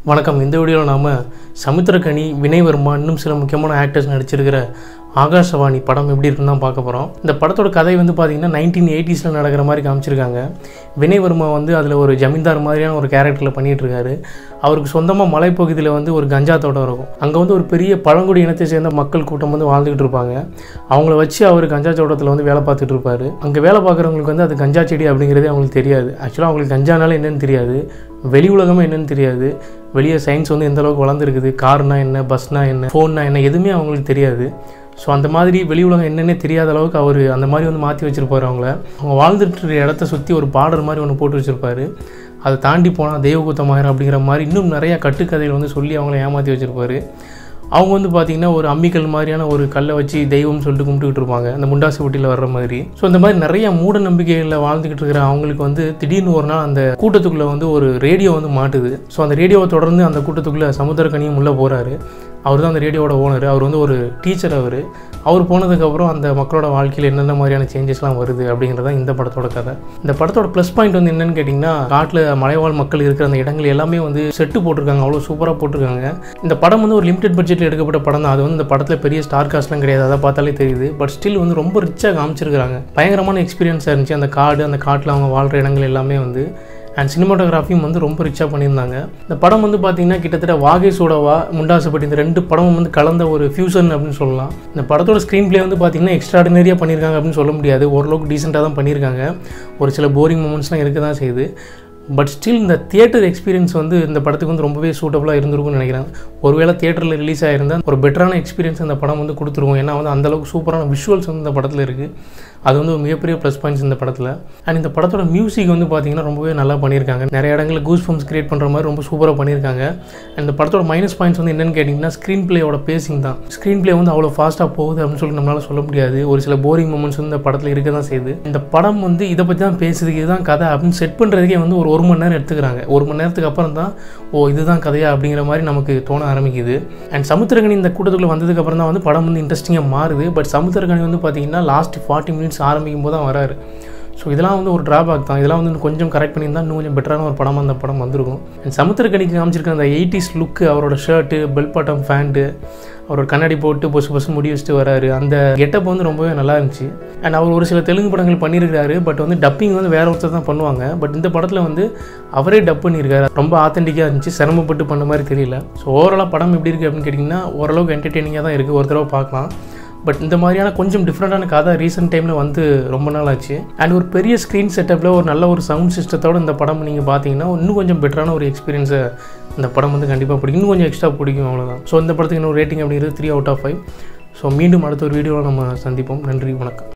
வணக்கம் இந்த வீடியோவில் நாம் சமுத்திரக்கனி வினய்வர்மா இன்னும் சில முக்கியமான ஆக்டர்ஸ் நடிச்சிருக்கிற ஆகாஷவாணி படம் எப்படி இருக்குன்னு தான் பார்க்க போகிறோம் இந்த படத்தோட கதை வந்து பார்த்திங்கன்னா நைன்டீன் எயிட்டிஸில் நடக்கிற மாதிரி காமிச்சிருக்காங்க வினய்வர்மா வந்து அதில் ஒரு ஜமீன்தார் மாதிரியான ஒரு கேரக்டரில் பண்ணிகிட்டு இருக்காரு அவருக்கு சொந்தமாக மலைப்பகுதியில் வந்து ஒரு கஞ்சா தோட்டம் இருக்கும் அங்கே வந்து ஒரு பெரிய பழங்குடி இனத்தை சேர்ந்த மக்கள் கூட்டம் வந்து வாழ்ந்துகிட்டு இருப்பாங்க அவங்கள வச்சு அவர் கஞ்சா தோட்டத்தில் வந்து வேலை பார்த்துட்டு இருப்பாரு அங்கே வேலை பார்க்குறவங்களுக்கு வந்து அது கஞ்சா செடி அப்படிங்கிறதே அவங்களுக்கு தெரியாது ஆக்சுவலாக அவங்களுக்கு கஞ்சானால என்னன்னு தெரியாது வெளி உலகமே என்னன்னு தெரியாது வெளியே சயின்ஸ் வந்து எந்த அளவுக்கு வளர்ந்துருக்குது கார்னா என்ன பஸ்னா என்ன ஃபோன்னா என்ன எதுவுமே அவங்களுக்கு தெரியாது ஸோ அந்த மாதிரி வெளி உலகம் என்னன்னே தெரியாத அளவுக்கு அவர் அந்த மாதிரி வந்து மாற்றி வச்சுருப்பாரு அவங்கள அவங்க வாழ்ந்துட்டு இருக்கிற இடத்த சுற்றி ஒரு பார்டர் மாதிரி ஒன்று போட்டு வச்சுருப்பாரு அதை தாண்டி போனால் தெய்வகுத்தமாயிரம் அப்படிங்கிற மாதிரி இன்னும் நிறையா கட்டுக்கதைகள் வந்து சொல்லி அவங்கள ஏமாற்றி வச்சுருப்பாரு அவங்க வந்து பார்த்திங்கன்னா ஒரு அம்மிக்கல் மாதிரியான ஒரு கல்லை வச்சு தெய்வம்னு சொல்லிட்டு கும்பிட்டுக்கிட்டு இருப்பாங்க அந்த முண்டாசு வட்டியில் வர்ற மாதிரி ஸோ இந்த மாதிரி நிறைய மூட நம்பிக்கைகளில் வாழ்ந்துக்கிட்டு இருக்கிற அவங்களுக்கு வந்து திடீர்னு ஒரு நாள் அந்த கூட்டத்துக்குள்ளே வந்து ஒரு ரேடியோ வந்து மாட்டுது ஸோ அந்த ரேடியோவை தொடர்ந்து அந்த கூட்டத்துக்குள்ளே சமுத்திரக்கனியும் உள்ளே போகிறாரு அவர் தான் அந்த ரேடியோவோட ஓனர் அவர் வந்து ஒரு டீச்சர் அவர் அவர் போனதுக்கப்புறம் அந்த மக்களோட வாழ்க்கையில் என்னென்ன மாதிரியான சேஞ்சஸ்லாம் வருது அப்படிங்கிறது தான் இந்த படத்தோட கதை இந்த படத்தோட ப்ளஸ் பாயிண்ட் வந்து என்னன்னு கேட்டிங்கன்னா காட்டில் மலைவாழ் மக்கள் இருக்கிற அந்த இடங்கள் எல்லாமே வந்து செட்டு போட்டிருக்காங்க அவ்வளோ சூப்பராக போட்டிருக்காங்க இந்த படம் வந்து ஒரு லிமிடெட் பட்ஜெட்டில் எடுக்கப்பட்ட படம் தான் அது வந்து இந்த படத்தில் பெரிய ஸ்டார் காஸ்ட்லாம் கிடையாது அதை பார்த்தாலே தெரியுது பட் ஸ்டில் வந்து ரொம்ப ரிச்சாக காமிச்சிருக்காங்க பயங்கரமான எக்ஸ்பீரியன்ஸாக இருந்துச்சு அந்த காடு அந்த காட்டில் அவங்க வாழ்கிற இடங்கள் எல்லாமே வந்து அண்ட் சினிமாட்டோகிராஃபியும் வந்து ரொம்ப ரிச்சாக பண்ணியிருந்தாங்க இந்த படம் வந்து பார்த்தீங்கன்னா கிட்டத்தட்ட வாகை சோடவா முண்டாசுப்பட்டி இந்த ரெண்டு படமும் வந்து கலந்த ஒரு ஃபியூசன் அப்படின்னு சொல்லலாம் இந்த படத்தோட ஸ்க்ரீன் ப்ளே வந்து பார்த்தீங்கன்னா எக்ஸ்ட்ராடினரியாக பண்ணியிருக்காங்க அப்படின்னு சொல்ல முடியாது ஓரளவுக்கு டீசெண்டாக தான் பண்ணியிருக்காங்க ஒரு சில போரிங் மூமெண்ட்ஸ்லாம் இருக்க தான் செய்யுது பட் ஸ்டில் இந்த தியேட்டர் எக்ஸ்பீரியன்ஸ் வந்து இந்த படத்துக்கு வந்து ரொம்பவே சூட்டபுளாக இருந்திருக்கும்னு நினைக்கிறேன் ஒருவேளை தியேட்டரில் ரிலீஸ் ஆகிருந்தால் ஒரு பெட்டரான எக்ஸ்பீரியன்ஸ் அந்த படம் வந்து கொடுத்துருவோம் ஏன்னா வந்து அந்தளவுக்கு சூப்பரான விஷுவல்ஸ் வந்து இந்த படத்தில் இருக்குது அது வந்து ஒரு மிகப்பெரிய ப்ளஸ் பாயிண்ட்ஸ் இந்த படத்தில் அண்ட் இந்த படத்தோட மியூசிக் வந்து பார்த்திங்கன்னா ரொம்பவே நல்லா பண்ணியிருக்காங்க நிறைய இடங்களில் கூஸ் ஃபார்ம்ஸ் கிரியேட் பண்ணுற மாதிரி ரொம்ப சூப்பராக பண்ணியிருக்காங்க அண்ட் இந்த படத்தோட மைனஸ் பாயிண்ட்ஸ் வந்து என்னென்னு கேட்டிங்கன்னா ஸ்க்ரீன் பிளேயோட பேசிங் தான் ஸ்க்ரீன் பிளே வந்து அவ்வளோ ஃபாஸ்ட்டாக போகுது அப்படின்னு சொல்லி நம்மளால் சொல்ல முடியாது ஒரு சில போரிங் மூமெண்ட்ஸ் வந்து இந்த படத்தில் இருக்க தான் செய்யுது இந்த படம் வந்து இதை பற்றி தான் பேசுது இதுதான் கதை அப்படின்னு செட் பண்ணுறதுக்கே வந்து ஒரு ஒரு மணி நேரம் எடுத்துக்கிறாங்க ஒரு மணி நேரத்துக்கு அப்புறம் தான் ஓ இதுதான் கதையா அப்படிங்கிற மாதிரி நமக்கு தோண ஆரம்பிக்குது அண்ட் சமுத்திரகனி இந்த கூட்டத்துக்குள்ள வந்ததுக்கு அப்புறம் தான் வந்து படம் வந்து இன்ட்ரெஸ்டிங்காக மாறுது பட் சமுத்திரகனி வந்து பார்த்தீங்கன்னா லாஸ்ட் ஃபார்ட்டி மினிட்ஸ் ஆரம்பிக்கும் போது தான் வராரு ஸோ இதெல்லாம் வந்து ஒரு ட்ராபேக் தான் இதெல்லாம் வந்து இன்னும் கொஞ்சம் கரெக்ட் பண்ணியிருந்தால் இன்னும் கொஞ்சம் பெட்டரான ஒரு படமாக அந்த படம் வந்திருக்கும் அண்ட் சமுத்திரக்கணிக்கு காமிச்சிருக்க அந்த எயிட்டிஸ் லுக்கு அவரோட ஷர்ட்டு பெல் பாட்டம் ஃபேண்ட்டு அவரோட கண்ணாடி போட்டு பொசு பொசு முடி வச்சுட்டு வராரு அந்த கெட்டப் வந்து ரொம்பவே நல்லா இருந்துச்சு அண்ட் அவர் ஒரு சில தெலுங்கு படங்கள் பண்ணியிருக்காரு பட் வந்து டப்பிங் வந்து வேற ஒருத்தர் தான் பண்ணுவாங்க பட் இந்த படத்தில் வந்து அவரே டப் பண்ணியிருக்காரு ரொம்ப ஆத்தென்டிக்காக இருந்துச்சு சிரமப்பட்டு பண்ண மாதிரி தெரியல ஸோ ஓவராலாக படம் எப்படி இருக்குது அப்படின்னு கேட்டிங்கன்னா ஓரளவுக்கு என்டர்டெய்னிங்காக தான் இருக்குது ஒரு தடவை பார்க்கலாம் பட் இந்த மாதிரியான கொஞ்சம் டிஃப்ரெண்ட்டான கதை ரீசெண்ட் டைமில் வந்து ரொம்ப நாள் ஆச்சு அண்ட் ஒரு பெரிய ஸ்க்ரீன் செட்டப்பில் ஒரு நல்ல ஒரு சவுண்ட் சிஸ்டத்தோட இந்த படம் நீங்கள் பார்த்தீங்கன்னா இன்னும் கொஞ்சம் பெட்டரான ஒரு எக்ஸ்பீரியன்ஸை இந்த படம் வந்து கண்டிப்பாக பிடிக்கும் இன்னும் கொஞ்சம் எக்ஸ்ட்ரா பிடிக்கும் அவ்வளோதான் ஸோ இந்த படத்துக்கு இன்னொரு ரேட்டிங் அப்படிங்கிறது three out of five so மீண்டும் அடுத்த ஒரு வீடியோவில் நம்ம சந்திப்போம் நன்றி வணக்கம்